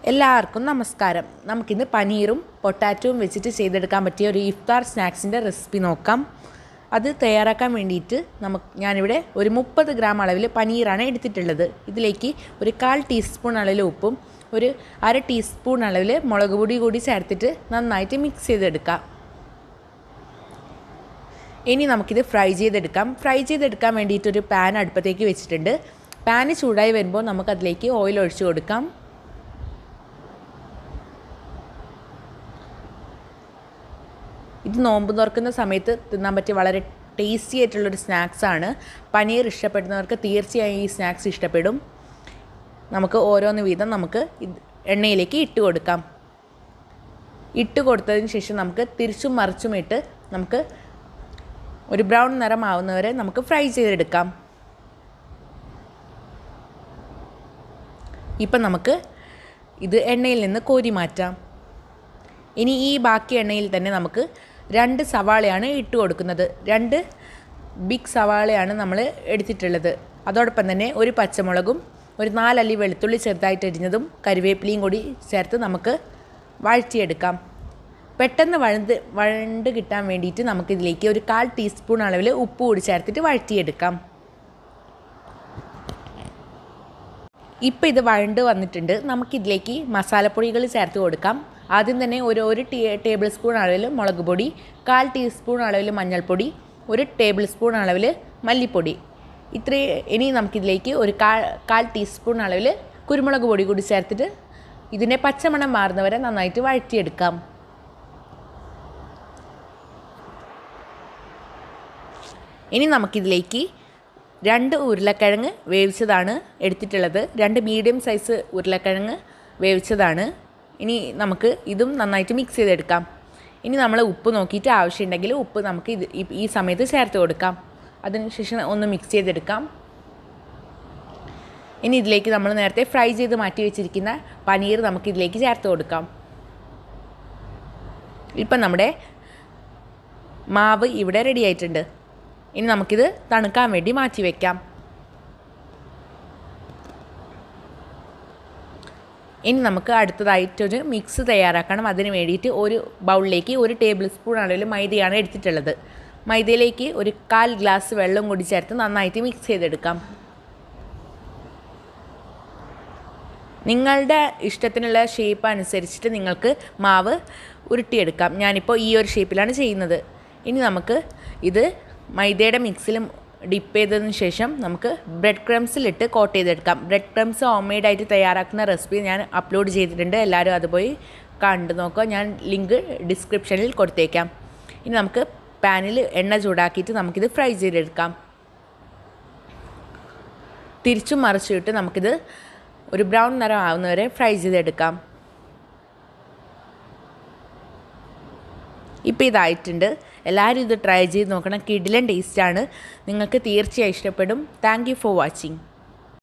എല്ലാവർക്കും നമസ്കാരം നമുക്കിന്ന് പനീറും പൊട്ടാറ്റോയും വെച്ചിട്ട് ചെയ്തെടുക്കാൻ പറ്റിയ ഒരു ഇഫ്താർ സ്നാക്സിൻ്റെ റെസിപ്പി നോക്കാം അത് തയ്യാറാക്കാൻ വേണ്ടിയിട്ട് നമുക്ക് ഞാനിവിടെ ഒരു മുപ്പത് ഗ്രാം അളവിൽ പനീറാണ് എടുത്തിട്ടുള്ളത് ഇതിലേക്ക് ഒരു കാൽ ടീസ്പൂൺ അളവിൽ ഉപ്പും ഒരു അര ടീസ്പൂൺ അളവിൽ മുളക് പൊടി കൂടി ചേർത്തിട്ട് നന്നായിട്ട് മിക്സ് ചെയ്തെടുക്കാം ഇനി നമുക്കിത് ഫ്രൈ ചെയ്തെടുക്കാം ഫ്രൈ ചെയ്തെടുക്കാൻ വേണ്ടിയിട്ട് ഒരു പാൻ അടുപ്പത്തേക്ക് വെച്ചിട്ടുണ്ട് പാന് ചൂടായി വരുമ്പോൾ നമുക്കതിലേക്ക് ഓയിൽ ഒഴിച്ചു കൊടുക്കാം ഇത് നോമ്പ് തുറക്കുന്ന സമയത്ത് തിന്നാൻ പറ്റിയ വളരെ ടേസ്റ്റി ആയിട്ടുള്ളൊരു സ്നാക്സാണ് പനീർ ഇഷ്ടപ്പെടുന്നവർക്ക് തീർച്ചയായും ഈ സ്നാക്സ് ഇഷ്ടപ്പെടും നമുക്ക് ഓരോന്ന് വീതം നമുക്ക് ഇത് എണ്ണയിലേക്ക് ഇട്ട് കൊടുക്കാം ഇട്ട് കൊടുത്തതിന് ശേഷം നമുക്ക് തിരിച്ചും മറിച്ചും ഇട്ട് നമുക്ക് ഒരു ബ്രൗൺ നിറമാവുന്നവരെ നമുക്ക് ഫ്രൈ ചെയ്തെടുക്കാം ഇപ്പം നമുക്ക് ഇത് എണ്ണയിൽ നിന്ന് കോരി മാറ്റാം ഇനി ഈ ബാക്കി എണ്ണയിൽ തന്നെ നമുക്ക് രണ്ട് സവാളയാണ് ഇട്ട് കൊടുക്കുന്നത് രണ്ട് ബിഗ് സവാളയാണ് നമ്മൾ എടുത്തിട്ടുള്ളത് അതോടൊപ്പം തന്നെ ഒരു പച്ചമുളകും ഒരു നാലല്ലി വെളുത്തുള്ളി ചെറുതായിട്ട് അരിഞ്ഞതും കരിവേപ്പിലയും കൂടി ചേർത്ത് നമുക്ക് വഴറ്റിയെടുക്കാം പെട്ടെന്ന് വഴണ്ട് വഴണ്ട് കിട്ടാൻ വേണ്ടിയിട്ട് നമുക്കിതിലേക്ക് ഒരു കാൽ ടീസ്പൂൺ അളവിൽ ഉപ്പ് കൂടി ചേർത്തിട്ട് വഴറ്റിയെടുക്കാം ഇപ്പോൾ ഇത് വഴണ്ട് വന്നിട്ടുണ്ട് നമുക്കിതിലേക്ക് മസാലപ്പൊടികൾ ചേർത്ത് കൊടുക്കാം ആദ്യം തന്നെ ഒരു ഒരു ടീ ടേബിൾ സ്പൂൺ അളവിൽ മുളക് പൊടി കാൽ ടീസ്പൂൺ അളവിൽ മഞ്ഞൾപ്പൊടി ഒരു ടേബിൾ സ്പൂൺ അളവിൽ മല്ലിപ്പൊടി ഇത്രയും ഇനി നമുക്കിതിലേക്ക് ഒരു കാൽ കാൽ ടീസ്പൂൺ അളവിൽ കുരുമുളക് പൊടി കൂടി ചേർത്തിട്ട് ഇതിൻ്റെ പച്ചമണം മാറുന്നവരെ നന്നായിട്ട് വഴറ്റിയെടുക്കാം ഇനി നമുക്കിതിലേക്ക് രണ്ട് ഉരുളക്കിഴങ്ങ് വേവിച്ചതാണ് എടുത്തിട്ടുള്ളത് രണ്ട് മീഡിയം സൈസ് ഉരുളക്കിഴങ്ങ് വേവിച്ചതാണ് ഇനി നമുക്ക് ഇതും നന്നായിട്ട് മിക്സ് ചെയ്തെടുക്കാം ഇനി നമ്മൾ ഉപ്പ് നോക്കിയിട്ട് ആവശ്യമുണ്ടെങ്കിൽ ഉപ്പ് നമുക്ക് ഇത് ഈ സമയത്ത് ചേർത്ത് കൊടുക്കാം അതിനുശേഷം ഒന്ന് മിക്സ് ചെയ്തെടുക്കാം ഇനി ഇതിലേക്ക് നമ്മൾ നേരത്തെ ഫ്രൈ ചെയ്ത് മാറ്റി വെച്ചിരിക്കുന്ന പനീർ നമുക്ക് ഇതിലേക്ക് ചേർത്ത് കൊടുക്കാം ഇപ്പം നമ്മുടെ മാവ് ഇവിടെ റെഡി ആയിട്ടുണ്ട് ഇനി നമുക്കിത് തണുക്കാൻ വേണ്ടി മാറ്റി വയ്ക്കാം ഇനി നമുക്ക് അടുത്തതായിട്ടൊരു മിക്സ് തയ്യാറാക്കണം അതിന് വേണ്ടിയിട്ട് ഒരു ബൗളിലേക്ക് ഒരു ടേബിൾ സ്പൂൺ അളവിൽ മൈദയാണ് എടുത്തിട്ടുള്ളത് മൈദയിലേക്ക് ഒരു കാൽ ഗ്ലാസ് വെള്ളം കൂടി ചേർത്ത് നന്നായിട്ട് മിക്സ് ചെയ്തെടുക്കാം നിങ്ങളുടെ ഇഷ്ടത്തിനുള്ള ഷേപ്പ് അനുസരിച്ചിട്ട് നിങ്ങൾക്ക് മാവ് ഉരുട്ടിയെടുക്കാം ഞാനിപ്പോൾ ഈ ഒരു ഷേപ്പിലാണ് ചെയ്യുന്നത് ഇനി നമുക്ക് ഇത് മൈദയുടെ മിക്സിലും ഡിപ്പ് ചെയ്തതിന് ശേഷം നമുക്ക് ബ്രെഡ് ക്രംസിലിട്ട് കോട്ട് ചെയ്തെടുക്കാം ബ്രെഡ് ക്രംസ് ഹോം മെയ്ഡായിട്ട് തയ്യാറാക്കുന്ന റെസിപ്പി ഞാൻ അപ്ലോഡ് ചെയ്തിട്ടുണ്ട് എല്ലാവരും അത് പോയി കണ്ടു നോക്കുക ഞാൻ ലിങ്ക് ഡിസ്ക്രിപ്ഷനിൽ കൊടുത്തേക്കാം ഇനി നമുക്ക് പാനിൽ എണ്ണ ചൂടാക്കിയിട്ട് നമുക്കിത് ഫ്രൈ ചെയ്തെടുക്കാം തിരിച്ചും മറിച്ചിട്ട് നമുക്കിത് ഒരു ബ്രൗൺ നിറം ആവുന്നവരെ ഫ്രൈ ചെയ്തെടുക്കാം ഇപ്പോൾ ഇതായിട്ടുണ്ട് എല്ലാവരും ഇത് ട്രൈ ചെയ്ത് നോക്കണം കിഡിലൻ ടേസ്റ്റാണ് നിങ്ങൾക്ക് തീർച്ചയായും ഇഷ്ടപ്പെടും താങ്ക് യു ഫോർ വാച്ചിങ്